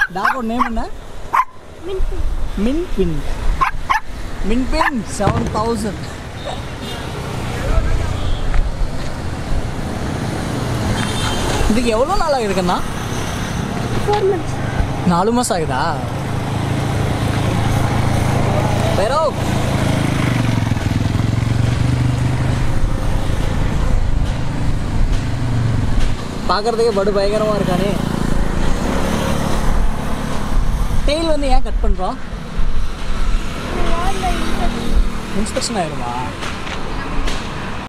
டாகோட name என்ன மின் பின் மின் பின் செவன் தௌசண்ட் இதுக்கு எவ்வளோ நாள் ஆகுதுக்கண்ணா ஃபோர் மந்த்ஸ் நாலு மாதம் ஆகுதா வேறோ பார்க்கறதுக்கே படு பயங்கரமாக இருக்கானே டெய்ல் வந்து ஏன் கட் பண்ணுறோம் இன்ஸ்பெக்ஷன் ஆயிருமா